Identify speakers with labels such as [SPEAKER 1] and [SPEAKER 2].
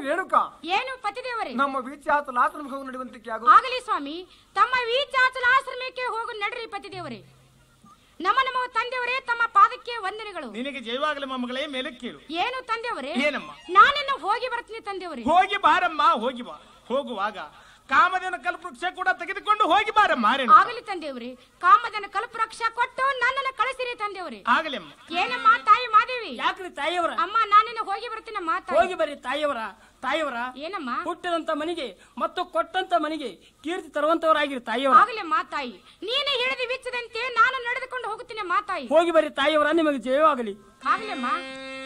[SPEAKER 1] ರೇಣುಕಾ
[SPEAKER 2] ಏನು ಪತಿದೇವರೇ
[SPEAKER 1] ನಮ್ಮ ವೀಚಾತ ಲಾಸನ ಹೋಗಿ ನಡೆಯುವಂತಿಕೆ ಆಗು
[SPEAKER 2] ಆಗಲಿ ಸ್ವಾಮಿ ತಮ್ಮ ವೀಚಾಚಲ ಆಶ್ರಮಕ್ಕೆ ಹೋಗು ನಡ್ರಿ ಪತಿದೇವರೇ ನಮ್ಮ ನಮ್ಮ ತಂದೆಯವರೇ ತಮ್ಮ ಪಾದಕ್ಕೆ ವಂದನೆಗಳು
[SPEAKER 3] ನಿನಗೆ ಜಯವಾಗಲಿ ಮೊಮ್ಮಗಳೇ ಮೇಲೆ ಕೇಳು
[SPEAKER 2] ಏನು ತಂದೆಯವರೇ
[SPEAKER 3] ಏನಮ್ಮ
[SPEAKER 2] ನಾನಿನ್ನ ಹೋಗಿ ಬರ್ತೀನಿ ತಂದೆಯವರೇ
[SPEAKER 3] ಹೋಗಿ ಬಾರಮ್ಮ ಹೋಗಿ ಬಾ ಹೋಗುವಾಗ ಕಾಮಧೇನು ಕಲ್ಪವೃಕ್ಷ ಕೂಡ ತೆಗೆದುಕೊಂಡು ಹೋಗಿ ಬಾರಮ್ಮ ರೇಣುಕ.
[SPEAKER 2] ಆಗಲಿ ತಂದೆಯವರೇ ಕಾಮದನ ಕಲ್ಪರಕ್ಷ ಕೊಟ್ಟು ನನ್ನನ್ನು ಕಳಿಸಿರಿ ತಂದೆಯವರೇ
[SPEAKER 3] ಆಗಲಿ ಅಮ್ಮ
[SPEAKER 2] ಏನಮ್ಮ ತಾಯಿ ಮಾದೇವಿ
[SPEAKER 4] ಯಾಕ್ರಿ ತಾಯಿಯವರ
[SPEAKER 2] ಅಮ್ಮ ನಾನಿನ್ನ ಹೋಗಿ ಬರ್ತೀನಮ್ಮ ತಾಯಿ
[SPEAKER 4] ಹೋಗಿ ಬರ್ರಿ ತಾಯಿಯವರ ತಾಯಿಯವರ
[SPEAKER 2] ಏನಮ್ಮ
[SPEAKER 4] ಹುಟ್ಟಿದಂತ ಮನೆಗೆ ಮತ್ತು ಕೊಟ್ಟಂತ ಮನೆಗೆ ಕೀರ್ತಿ ತರುವಂತವರಾಗಿರಿ ತಾಯಿಯವರ
[SPEAKER 2] ಆಗಲಿ ಮಾತಾಯಿ ನೀನೇ ಹೇಳಿದ ವಿಚ್ಚದಂತೆ ನಾನು ನಡೆದುಕೊಂಡು ಹೋಗುತ್ತೇನೆ ಮಾತಾಯಿ
[SPEAKER 4] ಹೋಗಿ ಬರ್ರಿ ತಾಯಿಯವರ ನಿಮಗೆ ಜಯವಾಗಲಿ
[SPEAKER 2] ಆಗ್ಲಮ್ಮ